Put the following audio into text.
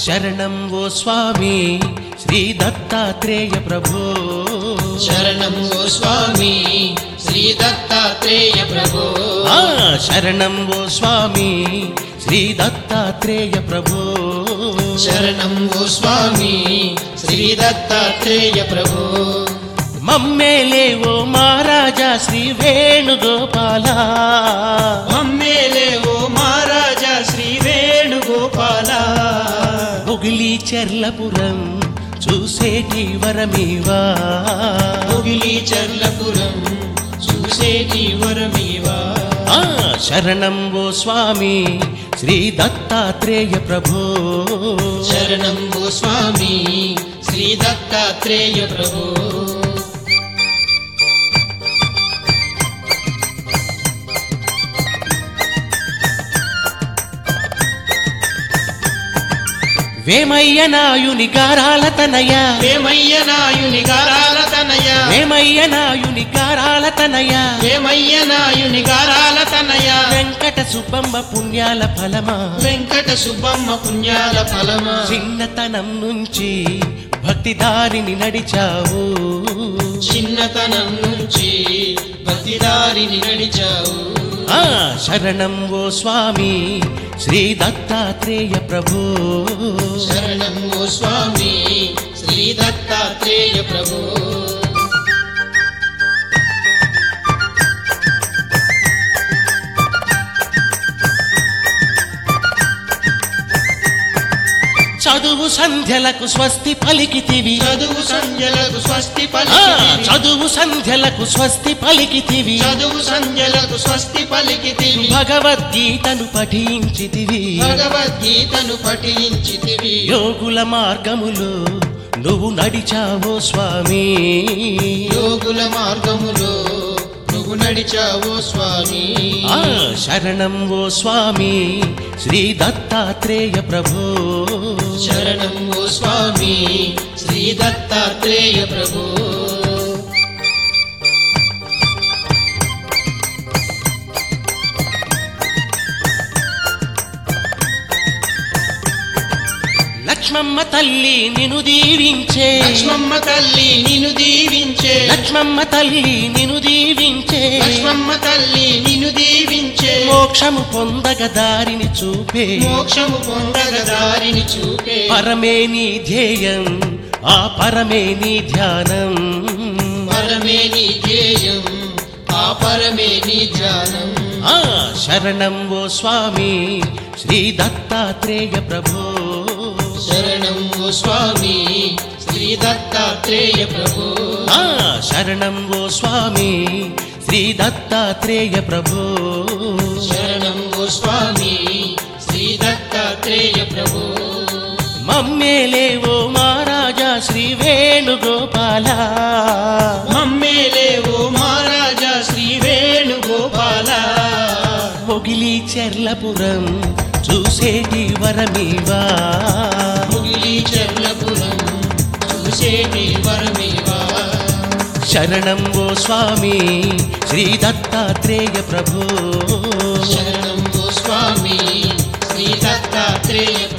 శరణం ఓ స్వామి శ్రీ దత్తాత్రేయ ప్రభో శరణం ఓ స్వామి శ్రీ దత్తాత్రేయ ప్రభో ఆ శరణం ఓ స్వామి శ్రీ దత్తాత్రేయ ప్రభో శరణం ఓ స్వామి శ్రీ దత్తాత్రేయ ప్రభో మమ్మేలే ఓ మహారాజా శ్రీ వేణుగోపాల మమ్మేలే ఓ మహారాజా శ్రీ వేణుగోపాల ముగిలి చెర్లపురం చూసేటి వరమీవా ముగిలి చర్లపురం చూసేటి వరమీవా ఆ శరణం ఓ స్వామి శ్రీ దత్తాత్రేయ ప్రభో శరణం ఓ స్వామి శ్రీ దత్తాత్రేయ ప్రభో వేమయ్య నాయుని గారాల తనయ వేమయ్య నాయుని గారాల తనయ వేమయ్య నాయుని గారాల తనయ వేమయ్య నాయుని గారాల తనయ వెంకట సుబ్బమ్మ పుణ్యాల ఫలమా వెంకట సుబ్బమ్మ పుణ్యాల ఫలమా చిన్నతనం నుంచి భక్తి దారిని నడిచావు చిన్నతనం నుంచి భక్తిదారిని నడిచావు ఆ శరణం ఓ స్వామి శ్రీ దత్తాత్రేయ ప్రభో శరణం ఓ స్వామి శ్రీ దత్తాత్రేయ ప్రభు చదువు సంధ్యలకు స్వస్తి పలికితివి చదువు సంధ్యలకు స్వస్తి ఆ, పలికితివి చదువు సంధ్యలకు స్వస్తి పలికితివి చదువు సంధ్యలకు స్వస్తి పలికితివి భగవద్గీతను పఠించితివి భగవద్గీతను పఠించితివి యోగుల మార్గములో నువ్వు నడిచావో స్వామి యోగుల మార్గములో నువ్వు నడిచావో స్వామి ఆ శరణం ఓ స్వామి శ్రీ దత్తాత్రేయ ప్రభో శరణం ఓ స్వామి శ్రీ దత్తాత్రేయ ప్రభు లక్ష్మమ్మ తల్లి నిన్ను దీవించే లక్ష్మమ్మ తల్లి నిన్ను దీవించే లక్ష్మమ్మ తల్లి నిన్ను దీవించే లక్ష్మమ్మ తల్లి నిన్ను దీవించే మోక్షము పొందగ దారిని చూపే మోక్షము పొందగ దారిని చూపే పరమే నీ ధ్యేయం ఆ పరమే నీ ధ్యానం పరమే నీ ధ్యేయం ఆ పరమే నీ ధ్యానం ఆ శరణం ఓ స్వామి శ్రీ దత్తాత్రేయ ప్రభో శరణం ఓ స్వామి శ్రీ దత్తాత్రేయ ప్రభు ఆ శరణం ఓ స్వామి శ్రీ దత్తాత్రేయ ప్రభో శరణం ఓ స్వామి శ్రీ దత్తాత్రేయ ప్రభు మమ్మేలే ఓ మహారాజా శ్రీ వేణుగోపాల మమ్మేలే ఓ మహారాజా శ్రీ వేణుగోపాల మొగిలి చెర్లపురం చూసేటి వరమీవా ముగిలి చర్లపురం చూసేటి వరమేవా శరణం ఓ స్వామి శ్రీ దత్తాత్రేయ ప్రభో శరణం ఓ స్వామి శ్రీ దత్తాత్రేయ